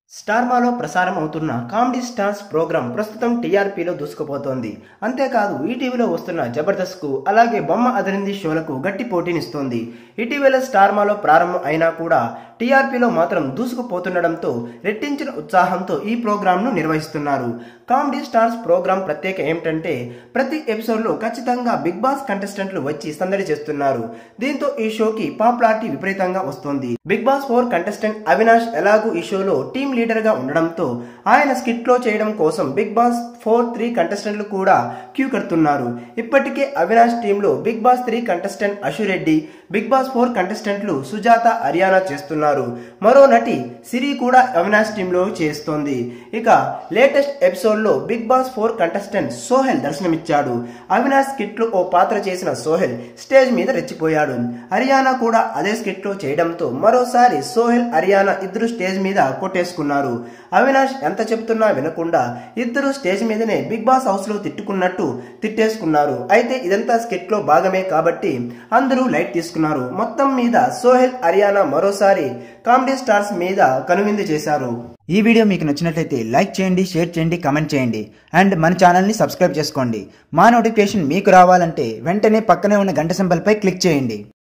స్టార్మాలో ప్రసారం అవుతున్న comedy stars programme ప్రస్తుతం టీఆర్పీలో దూసుకుపోతోంది అంతేకాదు ఈటీవీలో వస్తున్న జబర్దస్త్కు అలాగే బొమ్మ అదరింది షోలకు గట్టి పోటీనిస్తోంది ఇటీవల స్టార్మాలో ప్రారంభం అయినా కూడా టీఆర్పీలో మాత్రం దూసుకుపోతుండడంతో రెట్టించిన ఉత్సాహంతో ఈ ప్రోగ్రాంను నిర్వహిస్తున్నారు కామెడీ స్టార్స్ ప్రోగ్రాం ప్రత్యేక ఏమిటంటే ప్రతి ఎపిసోడ్లో ఖచ్చితంగా బిగ్ బాస్ కంటెస్టెంట్లు వచ్చి సందడి చేస్తున్నారు దీంతో ఈ షోకి పాపులారిటీ విపరీతంగా వస్తోంది Bigg Boss four contestant Avinash ఎలాగూ ఈ షోలో టీం లీడర్ గా ఉండడంతో ఆయన స్కిట్ లో చేయడం కోసం బిగ్ బాస్ ఫోర్ త్రీ కంటెస్టెంట్లు కూడా క్యూ కడుతున్నారు ఇప్పటికే అవినాష్ టీంలో Bigg Boss three contestant Ashu Reddy Bigg Boss four కంటెస్టెంట్లు సుజాత హర్యానా చేస్తున్నారు మరో నటి సిరి కూడా అవినాష్ టీంలో చేస్తోంది ఇక లేటెస్ట్ ఎపిసోడ్ లో Bigg Boss four contestant Sohel దర్శనమిచ్చాడు అవినాష్ స్కిట్ లో ఓ పాత్ర చేసిన సోహెల్ స్టేజ్ మీద రెచ్చిపోయాడు హర్యానా కూడా అదే స్కిట్ లో చేయడంతో మరోసారి సోహెల్ హర్యానా ఇద్దరు స్టేజ్ మీద కొట్టేసుకున్నారు అవినాష్ ఎంత చెప్తున్నా వినకుండా ఇద్దరు స్టేజ్ మీదనే బిగ్ బాస్ హౌస్ లో తిట్టుకున్నట్టు తిట్టేసుకున్నారు అయితే ఇదంతా స్కిట్ లో భాగమే కాబట్టి అందరూ లైట్ తీసుకున్నారు మొత్తం మీద సోహెల్ హర్యానా మరోసారి కామెడీ స్టార్స్ మీద కనువిందు చేశారు ఈ వీడియో మీకు నచ్చినట్లయితే లైక్ చేయండి షేర్ చేయండి కమెంట్ చేయండి అండ్ మన ఛానల్ని సబ్స్క్రైబ్ చేసుకోండి మా నోటిఫికేషన్ మీకు రావాలంటే వెంటనే పక్కనే ఉన్న గంట సింబల్పై క్లిక్ చేయండి